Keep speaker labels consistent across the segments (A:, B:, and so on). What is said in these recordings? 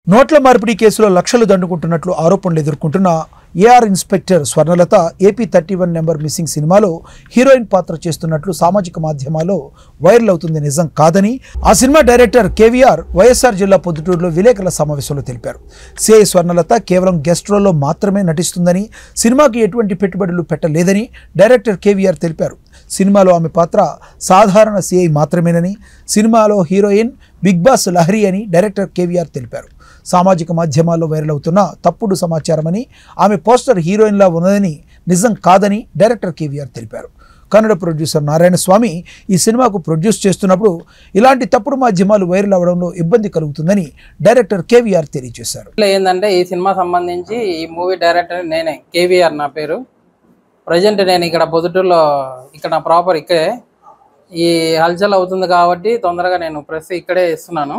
A: నోట్ల మార్పిడి కేసులో లక్షలు దండుకుంటున్నట్లు ఆరోపణలు ఎదుర్కొంటున్న AR inspector Swarnalatha AP thirty one number missing సినిమాలో హీరోయిన్ పాత్ర చేస్తున్నట్లు సామాజిక మాధ్యమాల్లో వైరల్ అవుతుంది నిజం కాదని ఆ సినిమా డైరెక్టర్ కేవీఆర్ వైఎస్ఆర్ జిల్లా పొద్దుటూరులో విలేకరుల సమావేశంలో తెలిపారు సిఐ స్వర్ణలత కేవలం గెస్ట్ రోల్లో మాత్రమే నటిస్తుందని సినిమాకి ఎటువంటి పెట్టుబడులు పెట్టలేదని డైరెక్టర్ కేవీఆర్ తెలిపారు సినిమాలో ఆమె పాత్ర సాధారణ సిఐ మాత్రమేనని సినిమాలో హీరోయిన్ బిగ్ బాస్ లహరి అని డైరెక్టర్ కేవీఆర్ తెలిపారు సామాజిక మాధ్యమాల్లో వైరల్ అవుతున్న తప్పుడు సమాచారమని ఆమె పోస్టర్ హీరోయిన్లా ఉన్నదని నిజం కాదని డైరెక్టర్ కేవీఆర్ తెలిపారు కన్నడ ప్రొడ్యూసర్ నారాయణ స్వామి ఈ సినిమాకు ప్రొడ్యూస్ చేస్తున్నప్పుడు ఇలాంటి తప్పుడు మాధ్యమాలు వైరల్ అవడంలో ఇబ్బంది కలుగుతుందని డైరెక్టర్ కేవీఆర్ తెలియజేశారు
B: ఇట్లా ఏంటంటే ఈ సినిమా సంబంధించి ఈ మూవీ డైరెక్టర్ నేనే కేవీఆర్ నా పేరు ప్రజెంట్ నేను ఇక్కడ పొద్దుటూరులో ఇక్కడ నా ప్రాపర్ ఇక్కడే ఈ హల్చల్ అవుతుంది కాబట్టి తొందరగా నేను ప్రెస్ ఇక్కడే ఇస్తున్నాను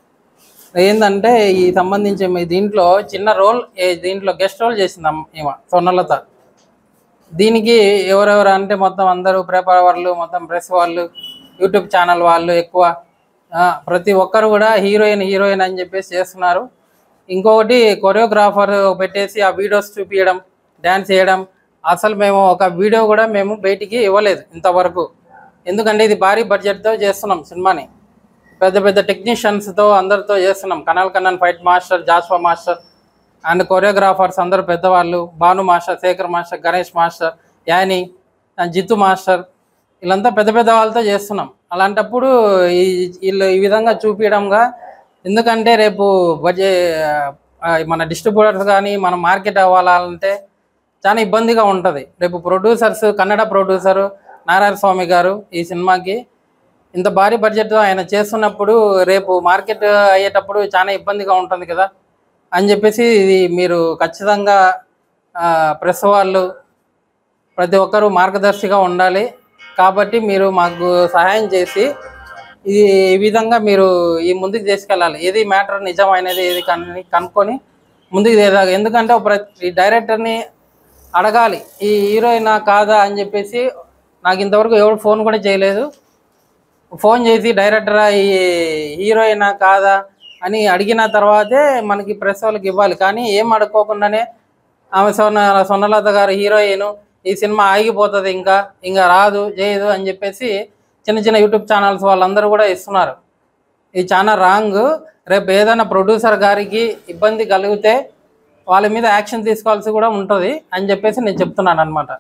B: ఏంటంటే ఈ సంబంధించి మీ దీంట్లో చిన్న రోల్ ఏ- దీంట్లో గెస్ట్ రోల్ చేసింది అమ్మ- ఈమె సొన్నలత దీనికి ఎవరెవరు అంటే మొత్తం అందరూ పేపర్ వాళ్ళు మొత్తం ప్రెస్ వాళ్ళు యూట్యూబ్ ఛానల్ వాళ్ళు ఎక్కువ ఆ, ప్రతి ఒక్కరు కూడా హీరోయిన్ హీరోయిన్ అని చెప్పేసి చేస్తున్నారు ఇంకొకటి కొరియోగ్రాఫర్ పెట్టేసి ఆ వీడియోస్ చూపించడం డ్యాన్స్ చేయడం అసలు మేము ఒక వీడియో కూడా మేము బయటికి ఇవ్వలేదు ఇంతవరకు ఎందుకంటే ఇది భారీ బడ్జెట్తో చేస్తున్నాం సినిమాని పెద్ద పెద్ద టెక్నీషియన్స్తో అందరితో చేస్తున్నాం Kanal Kannan fight master Jaswa master and choreographers అందరూ పెద్దవాళ్ళు Bhanu master Shekhar master Ganesh master Ani and Jithu master వీళ్ళంతా పెద్ద పెద్ద వాళ్ళతో చేస్తున్నాం అలాంటప్పుడు ఈ వీళ్ళు ఈ విధంగా చూపించడంగా ఎందుకంటే రేపు బడ్జెట్ మన డిస్ట్రిబ్యూటర్స్ కానీ మనం మార్కెట్ అవ్వాలంటే చాలా ఇబ్బందిగా ఉంటుంది రేపు ప్రొడ్యూసర్స్ కన్నడ ప్రొడ్యూసర్ నారాయణ స్వామి గారు ఈ సినిమాకి ఇంత భారీ బడ్జెట్ ఆయన చేస్తున్నప్పుడు రేపు మార్కెట్ అయ్యేటప్పుడు చాలా ఇబ్బందిగా ఉంటుంది కదా అని చెప్పేసి ఇది మీరు ఖచ్చితంగా ప్రెస్ వాళ్ళు ప్రతి ఒక్కరూ మార్గదర్శిగా ఉండాలి కాబట్టి మీరు మాకు సహాయం చేసి ఈ ఈ విధంగా మీరు ఈ ముందుకు తీసుకెళ్ళాలి ఏది మ్యాటర్ నిజమైనది ఏది కన్- కనుక్కొని ముందుకు తీయాలి ఎందుకంటే ఒక ప్రతి డైరెక్టర్ని అడగాలి ఈ హీరోయినా కాదా అని చెప్పేసి నాకు ఇంతవరకు ఎవరు ఫోన్ కూడా చేయలేదు ఫోన్ చేసి డైరెక్టరా ఈ హీరోయినా కాదా అని అడిగిన తర్వాతే మనకి ప్రెస్ వాళ్ళకి ఇవ్వాలి కానీ ఏం అడుక్కోకుండానే ఆమె సొన్న సొన్నలత గారు హీరోయిన్ ఈ సినిమా ఆగిపోతుంది ఇంకా ఇంకా రాదు చేయదు అని చెప్పేసి చిన్న చిన్న యూట్యూబ్ ఛానల్స్ వాళ్ళందరూ కూడా ఇస్తున్నారు ఇది చాలా రాంగ్ రేపు ఏదైనా ప్రొడ్యూసర్ గారికి ఇబ్బంది కలిగితే వాళ్ళ మీద యాక్షన్ తీసుకోవాల్సి కూడా ఉంటుంది అని చెప్పేసి నేను చెప్తున్నాను అనమాట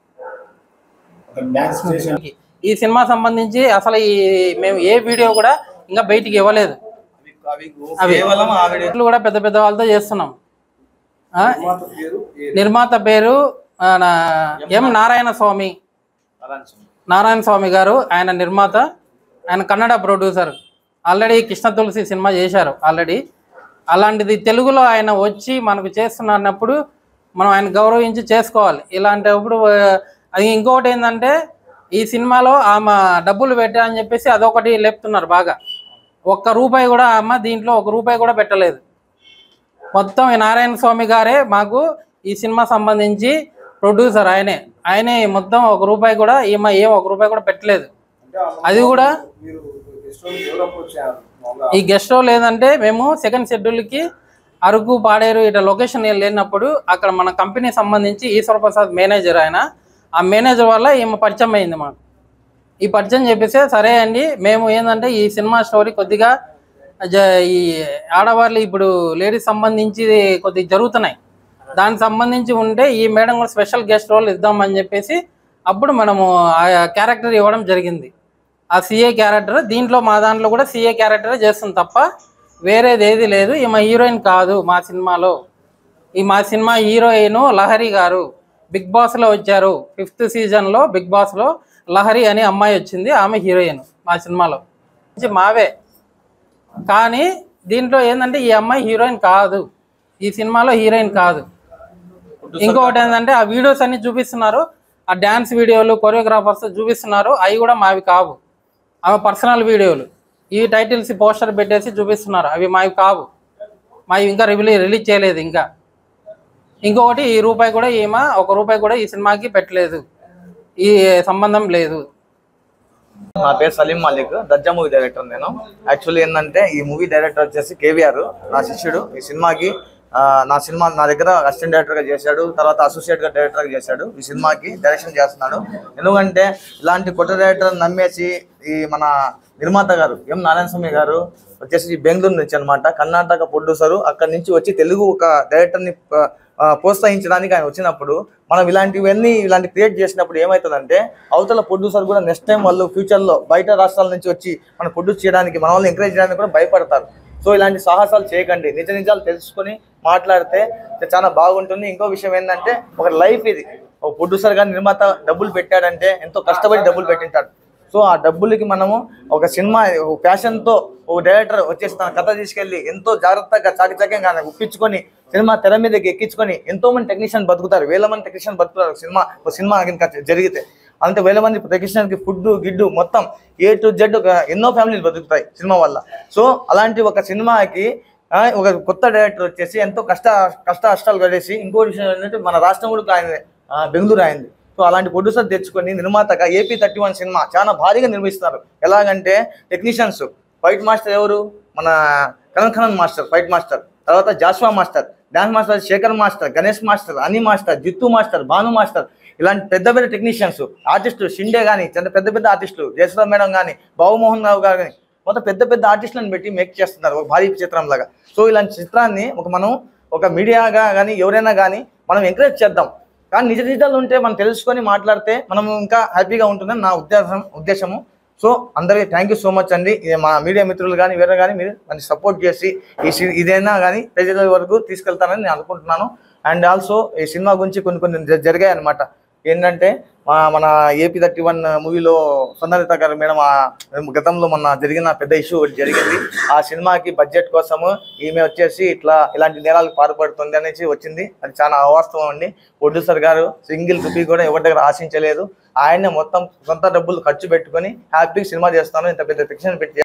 C: డాన్స్ స్టేషన్
B: ఈ సినిమా సంబంధించి అసలు ఈ మేము ఏ వీడియో కూడా ఇంకా బయటికి ఇవ్వలేదు అవి
C: కేవలం ఆవిడ
B: ఇట్లు కూడా పెద్ద పెద్ద వాళ్ళతో చేస్తున్నాం ఆ,
C: పేరు
B: నిర్మాత పేరు ఆ, నా- ఎం నారాయణ స్వామి నారాయణ స్వామి గారు ఆయన నిర్మాత ఆయన Kannada producer already Krishna Tulasi cinema చేశారు ఆల్రెడీ అలాంటిది తెలుగులో ఆయన వచ్చి మనకు చేస్తున్నప్పుడు మనం ఆయన గౌరవించి చేసుకోవాలి ఇలాంటప్పుడు ఆ, అది ఇంకొకటి ఏంటంటే ఈ సినిమాలో ఆమె డబ్బులు పెట్టా అని చెప్పేసి అదొకటి లేపుతున్నారు బాగా ఒక్క రూపాయి కూడా ఆమె దీంట్లో ఒక రూపాయి కూడా పెట్టలేదు మొత్తం ఈ నారాయణ స్వామి గారే మాకు ఈ సినిమా సంబంధించి ప్రొడ్యూసర్ ఆయనే ఆయనే మొత్తం ఒక రూపాయి కూడా ఈమె ఏం ఒక రూపాయి కూడా పెట్టలేదు అది కూడా
C: మీరు రెస్టారెంట్ ఎవరు అప్రోచ్ చేయాలి మామూలుగా
B: ఈ గెస్ట్ హౌస్ లేదంటే మేము సెకండ్ షెడ్యూల్కి అరకు పాడేరు ఇట్లా లొకేషన్ లేనప్పుడు అక్కడ మన కంపెనీ సంబంధించి ఈశ్వర ప్రసాద్ మేనేజర్ ఆయన ఆ మేనేజర్ వల్ల ఈమె పరిచయం అయింది మాకు ఈ పరిచయం చెప్పేస్తే సరే అండి మేము ఏంటంటే ఈ సినిమా స్టోరీ కొద్దిగా జ- ఈ ఆడవాళ్ళు ఇప్పుడు లేడీస్ సంబంధించి కొద్దిగా జరుగుతున్నాయి దానికి సంబంధించి ఉంటే ఈ మేడం కూడా స్పెషల్ గెస్ట్ రోల్ ఇద్దామని చెప్పేసి అప్పుడు మనము ఆ క్యారెక్టర్ ఇవ్వడం జరిగింది ఆ సిఏ క్యారెక్టర్ దీంట్లో మా దాంట్లో కూడా సిఏ క్యారెక్టర్ చేస్తుంది తప్ప వేరేది ఏది లేదు ఈమె హీరోయిన్ కాదు మా సినిమాలో ఈ మా సినిమా హీరోయిన్ లహరి గారు బిగ్ బాస్లో వచ్చారు ఫిఫ్త్ సీజన్లో బిగ్ బాస్లో లహరి అనే అమ్మాయి వచ్చింది ఆమె హీరోయిన్ మా సినిమాలో మంచి మావే కానీ దీంట్లో ఏంటంటే ఈ అమ్మాయి హీరోయిన్ కాదు ఈ సినిమాలో హీరోయిన్ కాదు ఇంకొకటి ఏంటంటే ఆ వీడియోస్ అన్ని చూపిస్తున్నారు ఆ డ్యాన్స్ వీడియోలు కొరియోగ్రాఫర్స్ చూపిస్తున్నారు అవి కూడా మావి కావు ఆమె పర్సనల్ వీడియోలు ఈ టైటిల్స్ పోస్టర్ పెట్టేసి చూపిస్తున్నారు అవి మావి కావు మావి ఇంకా రిలీజ్ రిలీజ్ చేయలేదు ఇంకా ఇంకొకటి ఈ రూపాయి కూడా ఈమె ఒక రూపాయి కూడా ఈ సినిమాకి పెట్టలేదు ఈ సంబంధం లేదు
D: నా పేరు సలీం మాలిక్ దర్జా మూవీ డైరెక్టర్ నేను యాక్చువల్లీ ఏంటంటే ఈ మూవీ డైరెక్టర్ వచ్చేసి కేవీఆర్ నా శిష్యుడు ఈ సినిమాకి ఆ, నా సినిమా నా దగ్గర అసిస్టెంట్ డైరెక్టర్ గా చేశాడు తర్వాత అసోసియేట్ గా డైరెక్టర్ గా చేశాడు ఈ సినిమాకి డైరెక్షన్ చేస్తున్నాడు ఎందుకంటే ఇలాంటి కొత్త డైరెక్టర్ నమ్మేసి ఈ మన నిర్మాత గారు ఎం నారాయణ స్వామి గారు వచ్చేసి బెంగళూరు నుంచి అనమాట కర్ణాటక ప్రొడ్యూసరు అక్కడి నుంచి వచ్చి తెలుగు ఒక డైరెక్టర్ ని ఆ, ఆ, ప్రోత్సహించడానికి ఆయన వచ్చినప్పుడు మనం ఇలాంటివన్నీ ఇలాంటి క్రియేట్ చేసినప్పుడు ఏమవుతుందంటే అవతల ప్రొడ్యూసర్ కూడా నెక్స్ట్ టైం వాళ్ళు ఫ్యూచర్లో బయట రాష్ట్రాల నుంచి వచ్చి మనం ప్రొడ్యూస్ చేయడానికి మన వాళ్ళు ఎంకరేజ్ చేయడానికి కూడా భయపడతారు సో ఇలాంటి సాహసాలు చేయకండి నిజ నిజాలు తెలుసుకొని మాట్లాడితే చాలా బాగుంటుంది ఇంకో విషయం ఏంటంటే ఒక లైఫ్ ఇది ఒక ప్రొడ్యూసర్ కానీ నిర్మాత డబ్బులు పెట్టాడంటే ఎంతో కష్టపడి డబ్బులు పెట్టింటాడు సో ఆ డబ్బులకి మనము ఒక సినిమా ఒక ప్యాషన్తో ఒక డైరెక్టర్ వచ్చేసి తన కథ తీసుకెళ్ళి ఎంతో జాగ్రత్తగా చాకచక్యంగా ఆయన ఒప్పించుకొని సినిమా తెర మీదకి ఎక్కించుకొని ఎంతో మంది టెక్నీషియన్ బతుకుతారు వేల మంది టెక్నీషియన్ బతుకుతారు సినిమా ఒక సినిమా కనుక జరిగితే అంత వేల మంది టెక్నీషియన్కి ఫుడ్ గిడ్డు మొత్తం ఏ టు జెడ్ ఒక ఎన్నో ఫ్యామిలీలు బతుకుతాయి సినిమా వల్ల సో అలాంటి ఒక సినిమాకి ఆ, ఒక కొత్త డైరెక్టర్ వచ్చేసి ఎంతో కష్ట కష్ట కష్టాలు పడేసి ఇంకో విషయం ఏంటంటే మన రాష్ట్రం కూడా ఆయన ఆ, బెంగళూరు అయింది సో అలాంటి ప్రొడ్యూసర్ తెచ్చుకొని నిర్మాతగా ఏపీ థర్టీ వన్ సినిమా చాలా భారీగా నిర్మిస్తున్నారు ఎలాగంటే టెక్నీషియన్స్ ఫైట్ మాస్టర్ ఎవరు మన Karan Khanan master fight master తర్వాత Jaswa master dance master Shekhar master Ganesh master Ani master Jithu master Bhanu master ఇలాంటి పెద్ద పెద్ద టెక్నీషియన్స్ ఆర్టిస్టులు షిండే కానీ చిన్న పెద్ద పెద్ద ఆర్టిస్టులు జయసుధ మేడం కానీ బాబుమోహన్ రావు గారు కానీ మొత్తం పెద్ద పెద్ద ఆర్టిస్టులను పెట్టి మేక్ చేస్తున్నారు ఒక భారీ చిత్రం లాగా సో ఇలాంటి చిత్రాన్ని ఒక మనం ఒక మీడియాగా కానీ ఎవరైనా కానీ మనం ఎంకరేజ్ చేద్దాం కానీ నిజ నిజాలు ఉంటే మనం తెలుసుకొని మాట్లాడితే మనం ఇంకా హ్యాపీగా ఉంటుందని నా ఉద్దేశం ఉద్దేశము సో అందరికీ థ్యాంక్ యూ సో మచ్ అండి ఇది మా మీడియా మిత్రులు కానీ వేరే కానీ మీరు నన్ను సపోర్ట్ చేసి ఈ సి- ఇదైనా కానీ ప్రజల వరకు తీసుకెళ్తానని నేను అనుకుంటున్నాను అండ్ ఆల్సో ఈ సినిమా గురించి కొన్ని కొన్ని జ- జరిగాయి అనమాట ఏంటంటే మా మన ఏపీ థర్టీ వన్ మూవీలో సుందరిత గారు మేడం ఆ గతంలో మొన్న జరిగిన పెద్ద ఇష్యూ ఒకటి జరిగింది ఆ సినిమాకి బడ్జెట్ కోసము ఈమె వచ్చేసి ఇట్లా ఇలాంటి నేరాలకు పాల్పడుతుంది అనేసి వచ్చింది అది చాలా అవాస్తవం అండి ప్రొడ్యూసర్ గారు సింగిల్ రూపీ కూడా ఎవరి దగ్గర ఆశించలేదు ఆయనే మొత్తం సొంత డబ్బులు ఖర్చు పెట్టుకొని హ్యాపీగా సినిమా చేస్తాను ఇంత పెద్ద ఫిక్షన్ పెట్టి